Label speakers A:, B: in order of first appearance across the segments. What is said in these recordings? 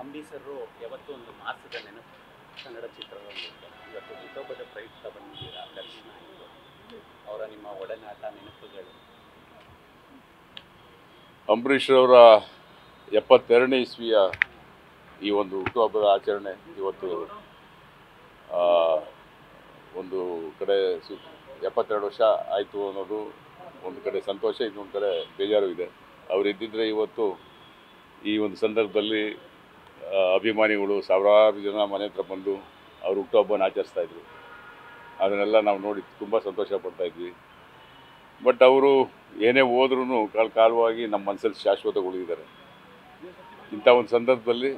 A: ಅಂಬರೀಷರು ಯಾವತ್ತೂ ಒಂದು ಮಾಸದ ನೆನಪು ಕನ್ನಡ ಚಿತ್ರರಂಗಕ್ಕೆ ಇವತ್ತು ಹುಟ್ಟುಹಬ್ಬದ ಪ್ರಯುಕ್ತ ಬಂದಿದ್ದೀರಾ ದರ್ಶನ ಆಯಿತು ಅವರ ನಿಮ್ಮ ಒಡನಾಟ ನೆನಪುಗಳು
B: ಅಂಬರೀಷ್ ಅವರ ಎಪ್ಪತ್ತೆರಡನೇ ಇಸ್ವಿಯ ಈ ಒಂದು ಹುಟ್ಟುಹಬ್ಬದ ಆಚರಣೆ ಇವತ್ತು ಆ, ಒಂದು ಕಡೆ ಸು ಎಪ್ಪತ್ತೆರಡು ವರ್ಷ ಆಯಿತು ಅನ್ನೋದು ಒಂದು ಕಡೆ ಸಂತೋಷ ಇನ್ನೊಂದು ಕಡೆ ಬೇಜಾರು ಇದೆ ಅವರು ಇದ್ದಿದ್ದರೆ ಇವತ್ತು ಈ ಒಂದು ಸಂದರ್ಭದಲ್ಲಿ ಆ, ಅಭಿಮಾನಿಗಳು ಸಾವಿರಾರು ಜನ ಮನೆ ಹತ್ರ ಬಂದು ಅವ್ರ ಹುಟ್ಟುಹಬ್ಬನ ಆಚರಿಸ್ತಾ ಇದ್ರು ಅದನ್ನೆಲ್ಲ ನಾವು ನೋಡಿ ತುಂಬ ಸಂತೋಷ ಪಡ್ತಾ ಇದ್ವಿ ಬಟ್ ಅವರು ಏನೇ ಹೋದ್ರೂ ಕಾಲ ಕಾಲವಾಗಿ ನಮ್ಮ ಮನಸ್ಸಲ್ಲಿ ಶಾಶ್ವತಗೊಳಿದ್ದಾರೆ ಇಂಥ ಒಂದು ಸಂದರ್ಭದಲ್ಲಿ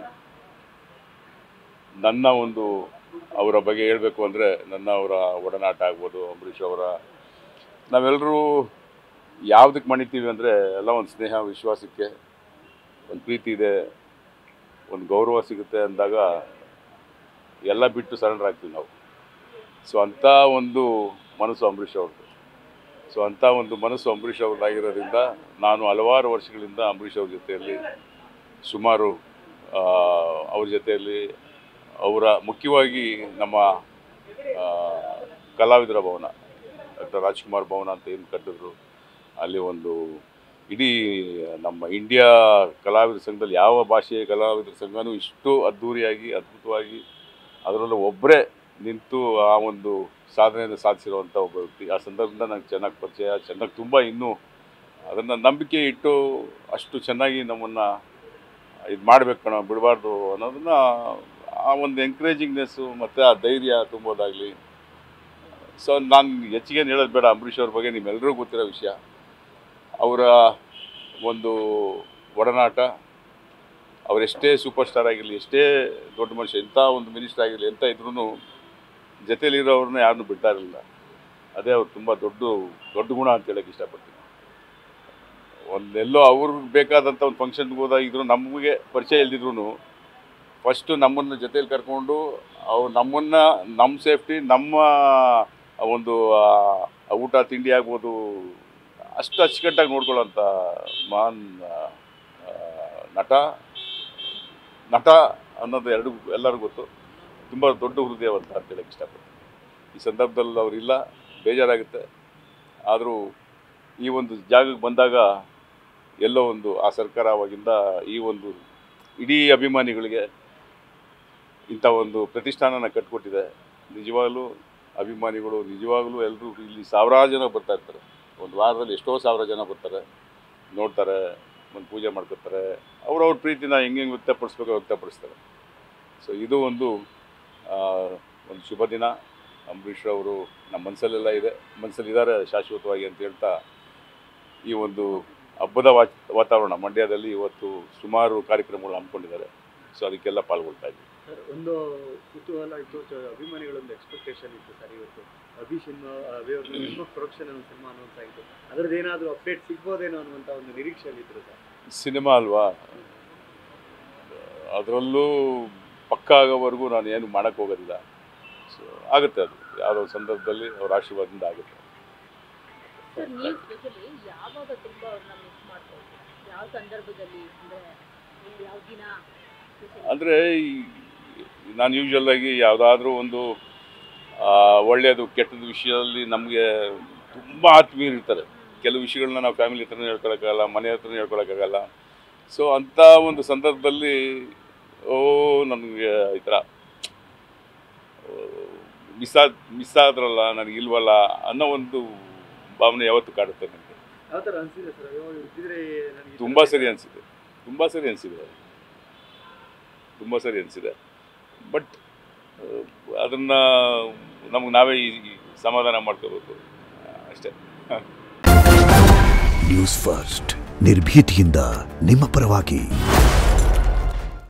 B: ನನ್ನ ಒಂದು ಅವರ ಬಗ್ಗೆ ಹೇಳಬೇಕು ಅಂದರೆ ನನ್ನ ಅವರ ಒಡನಾಟ ಆಗ್ಬೋದು ಅಂಬರೀಷ್ ಅವರ ನಾವೆಲ್ಲರೂ ಯಾವುದಕ್ಕೆ ಮಣಿತೀವಿ ಅಂದರೆ ಎಲ್ಲ ಒಂದು ಸ್ನೇಹ ವಿಶ್ವಾಸಕ್ಕೆ ಒಂದು ಪ್ರೀತಿ ಇದೆ ಒಂದು ಗೌರವ ಸಿಗುತ್ತೆ ಅಂದಾಗ ಎಲ್ಲ ಬಿಟ್ಟು ಸರೆಂಡರ್ ಆಗ್ತೀವಿ ನಾವು ಸೊ ಅಂಥ ಒಂದು ಮನಸ್ಸು ಅಂಬರೀಷ್ ಅವ್ರದ್ದು ಸೊ ಅಂಥ ಒಂದು ಮನಸ್ಸು ಅಂಬರೀಷ್ ಅವ್ರದ್ದಾಗಿರೋದ್ರಿಂದ ನಾನು ಹಲವಾರು ವರ್ಷಗಳಿಂದ ಅಂಬರೀಷ್ ಅವ್ರ ಜೊತೆಯಲ್ಲಿ ಸುಮಾರು ಆ, ಅವ್ರ ಜೊತೆಯಲ್ಲಿ ಅವರ ಮುಖ್ಯವಾಗಿ ನಮ್ಮ ಆ, ಕಲಾವಿದರ ಭವನ ಡಾಕ್ಟರ್ ರಾಜ್ಕುಮಾರ್ ಭವನ ಅಂತ ಏನು ಕಟ್ಟಿದ್ರು ಅಲ್ಲಿ ಒಂದು ಇಡೀ ನಮ್ಮ ಇಂಡಿಯಾ ಕಲಾವಿದರ ಸಂಘದಲ್ಲಿ ಯಾವ ಭಾಷೆಯ ಕಲಾವಿದರ ಸಂಘನೂ ಇಷ್ಟು ಅದ್ಧೂರಿಯಾಗಿ ಅದ್ಭುತವಾಗಿ ಅದರಲ್ಲೂ ಒಬ್ಬರೇ ನಿಂತು ಆ ಒಂದು ಸಾಧನೆಯನ್ನು ಸಾಧಿಸಿರುವಂಥ ಒಬ್ಬ ವ್ಯಕ್ತಿ ಆ ಸಂದರ್ಭದಿಂದ ನಂಗೆ ಚೆನ್ನಾಗಿ ಪರಿಚಯ ಚೆನ್ನಾಗಿ ತುಂಬ ಇನ್ನೂ ಅದನ್ನು ನಂಬಿಕೆ ಇಟ್ಟು ಅಷ್ಟು ಚೆನ್ನಾಗಿ ನಮ್ಮನ್ನು ಇದು ಮಾಡಬೇಕು ಕಣ ಬಿಡಬಾರ್ದು ಅನ್ನೋದನ್ನು ಆ ಒಂದು ಎಂಕರೇಜಿಂಗ್ನೆಸ್ಸು ಮತ್ತು ಆ ಧೈರ್ಯ ತುಂಬೋದಾಗಲಿ ಸೊ ನಾನು ಹೆಚ್ಚಿಗೆ ಹೇಳೋದು ಬೇಡ ಅಂಬರೀಷ್ ಅವ್ರ ಬಗ್ಗೆ ನಿಮ್ಮೆಲ್ಲರಿಗೂ ಗೊತ್ತಿರೋ ವಿಷಯ ಅವರ ಒಂದು ಒಡನಾಟ ಅವರೆಷ್ಟೇ ಸೂಪರ್ ಸ್ಟಾರ್ ಆಗಿರಲಿ ಎಷ್ಟೇ ದೊಡ್ಡ ಮನುಷ್ಯ ಎಂಥ ಒಂದು ಮಿನಿಸ್ಟರ್ ಆಗಿರಲಿ ಎಂಥ ಇದ್ರೂ ಜೊತೆಲಿರೋರನ್ನ ಯಾರನ್ನೂ ಬಿಡ್ತಾ ಇರಲಿಲ್ಲ ಅದೇ ಅವ್ರು ತುಂಬ ದೊಡ್ಡ ದೊಡ್ಡ ಗುಣ ಅಂತ ಹೇಳಕ್ಕೆ ಇಷ್ಟಪಡ್ತೀನಿ ಒಂದೆಲ್ಲೋ ಅವ್ರಿಗೆ ಬೇಕಾದಂಥ ಒಂದು ಫಂಕ್ಷನ್ಗೆ ಹೋದಾಗ ಇದ್ರು ನಮಗೆ ಪರಿಚಯ ಇಲ್ದಿದ್ರು ಫಸ್ಟು ನಮ್ಮನ್ನು ಜೊತೆಯಲ್ಲಿ ಕರ್ಕೊಂಡು ಅವ್ರು ನಮ್ಮನ್ನು ನಮ್ಮ ಸೇಫ್ಟಿ ನಮ್ಮ ಒಂದು ಆ, ಊಟ ತಿಂಡಿ ಆಗ್ಬೋದು ಅಷ್ಟು ಅಚ್ಚುಕಟ್ಟಾಗಿ ನೋಡ್ಕೊಳ್ಳೋಂಥ ಮಹಾನ್ ಆ, ನಟ ನಟ ಅನ್ನೋದು ಎರಡು ಎಲ್ಲರಿಗೂ ಗೊತ್ತು ತುಂಬ ದೊಡ್ಡ ಹೃದಯವಂತ ಅಂತ ಹೇಳಕ್ಕೆ ಇಷ್ಟಪಡ್ತೀನಿ ಈ ಸಂದರ್ಭದಲ್ಲಿ ಅವರಿಲ್ಲ ಬೇಜಾರಾಗುತ್ತೆ ಆದರೂ ಈ ಒಂದು ಜಾಗಕ್ಕೆ ಬಂದಾಗ ಎಲ್ಲೋ ಒಂದು ಆ ಸರ್ಕಾರ ಅವಾಗಿಂದ ಈ ಒಂದು ಇಡೀ ಅಭಿಮಾನಿಗಳಿಗೆ ಇಂಥ ಒಂದು ಪ್ರತಿಷ್ಠಾನನ ಕಟ್ಕೊಟ್ಟಿದೆ ನಿಜವಾಗ್ಲೂ ಅಭಿಮಾನಿಗಳು ನಿಜವಾಗ್ಲೂ ಎಲ್ಲರೂ ಇಲ್ಲಿ ಸಾವಿರಾರು ಜನ ಬರ್ತಾ ಇರ್ತಾರೆ ಒಂದು ವಾರದಲ್ಲಿ ಎಷ್ಟೋ ಸಾವಿರ ಜನ ಬರ್ತಾರೆ ನೋಡ್ತಾರೆ ಒಂದು ಪೂಜೆ ಮಾಡ್ಕೊತಾರೆ ಅವ್ರವ್ರ ಪ್ರೀತಿನ ಹೆಂಗೆ ಹೆಂಗೆ ವ್ಯಕ್ತಪಡಿಸ್ಬೇಕೋ ವ್ಯಕ್ತಪಡಿಸ್ತಾರೆ ಸೊ ಇದು ಒಂದು ಆ, ಒಂದು ಶುಭ ದಿನ ಅಂಬರೀಷ್ ಅವರು ನಮ್ಮ ಮನಸ್ಸಲ್ಲೆಲ್ಲ ಇದೆ ಮನಸ್ಸಲ್ಲಿದ್ದಾರೆ ಶಾಶ್ವತವಾಗಿ ಅಂತ ಹೇಳ್ತಾ ಈ ಒಂದು ಹಬ್ಬದ ವಾಚ್ ವಾತಾವರಣ ಮಂಡ್ಯದಲ್ಲಿ ಇವತ್ತು ಸುಮಾರು ಕಾರ್ಯಕ್ರಮಗಳು ಹಮ್ಮಿಕೊಂಡಿದ್ದಾರೆ ಸೊ ಅದಕ್ಕೆಲ್ಲ ಪಾಲ್ಗೊಳ್ತಾ ಇದ್ದೀವಿ
C: ಸರ್ ಒಂದು ಕುತೂಹಲ ಇತ್ತು ಚ- ಅಭಿಮಾನಿಗಳೊಂದು ಎಕ್ಸ್ಪೆಕ್ಟೇಷನ್ ಇತ್ತು ಸರ್ ಇವತ್ತು ಅಭಿ ಸಿನಿಮಾ ಸಿನಿಮಾ ಪ್ರೊಡಕ್ಷನ್ ಅನ್ನೋ ಸಿನಿಮಾ ಅನೌನ್ಸ್ ಆಯಿತು ಅದ್ರದ್ದು ಏನಾದರೂ ಅಪ್ಡೇಟ್ ಸಿಗ್ಬೋದೇನೋ ಅನ್ನುವಂಥ ಒಂದು ನಿರೀಕ್ಷೆಯಲ್ಲಿ ಇದ್ರು ಸರ್
B: ಸಿನಿಮಾ ಅಲ್ವಾ ಅದರಲ್ಲೂ ಪಕ್ಕ ಆಗೋವರೆಗೂ ನಾನು ಏನು ಮಾಡೋಕ್ಕೆ ಹೋಗೋದಿಲ್ಲ ಸೊ ಆಗುತ್ತೆ ಅದು ಯಾವುದೋ ಒಂದು ಸಂದರ್ಭದಲ್ಲಿ ಅವ್ರ ಆಶೀರ್ವಾದದಿಂದ ಆಗುತ್ತೆ
D: ಸರ್ ನೀವು ಸ್ಪೆಷಲಿ ಯಾವಾಗ ತುಂಬಾ ಅವ್ರನ್ನ ಮಿಸ್ ಮಾಡ್ಕೊಳ್ತೀರಾ ಯಾವ ಸಂದರ್ಭದಲ್ಲಿ ಅಂದ್ರೆ ಇಲ್ಲಿ ಯಾವ ದಿನ specially?
B: ಅಂದರೆ ನಾನು ಯೂಶ್ವಲ್ ಆಗಿ ಯಾವುದಾದ್ರೂ ಒಂದು ಆ, ಒಳ್ಳೆಯದು ಕೆಟ್ಟದ ವಿಷಯದಲ್ಲಿ ನಮಗೆ ತುಂಬ ಆತ್ಮೀಯರು ಇರ್ತಾರೆ ಕೆಲವು ವಿಷಯಗಳನ್ನ ನಾವು ಫ್ಯಾಮಿಲಿ ಹತ್ರನೂ ಹೇಳ್ಕೊಳಕ್ಕಾಗಲ್ಲ ಮನೆ ಹತ್ರನೂ ಹೇಳ್ಕೊಳಕ್ಕಾಗಲ್ಲ ಸೊ ಅಂಥ ಒಂದು ಸಂದರ್ಭದಲ್ಲಿ ಓ ನನಗೆ ಈ ಥರ ಮಿಸ್ ಆದ್ ಮಿಸ್ ಆದ್ರಲ್ಲ ನನಗೆ ಇಲ್ವಲ್ಲ ಅನ್ನೋ ಒಂದು ಭಾವನೆ ಯಾವತ್ತೂ ಕಾಡುತ್ತೆ ನನಗೆ
C: ಯಾವ ಥರ ಅನಿಸಿದೆ ಸರ್ ಅಯ್ಯೋ ಇವ್ರು ಇದ್ದಿದ್ರೆ ನನಗೆ ಈ ಥರ
B: ತುಂಬ ಸರಿ ಅನಿಸಿದೆ ತುಂಬ ಸರಿ ಅನಿಸಿದೆ ತುಂಬ ಸರಿ ಅನಿಸಿದೆ ಬಟ್ ಅದನ್ನು ನಮಗೆ ನಾವೇ ಈ ಈ ಸಮಾಧಾನ ಮಾಡ್ಕೋಬೇಕು ಅಷ್ಟೇ
E: ನ್ಯೂಸ್ ಫಸ್ಟ್ ನಿರ್ಭೀತಿಯಿಂದ ನಿಮ್ಮ ಪರವಾಗಿ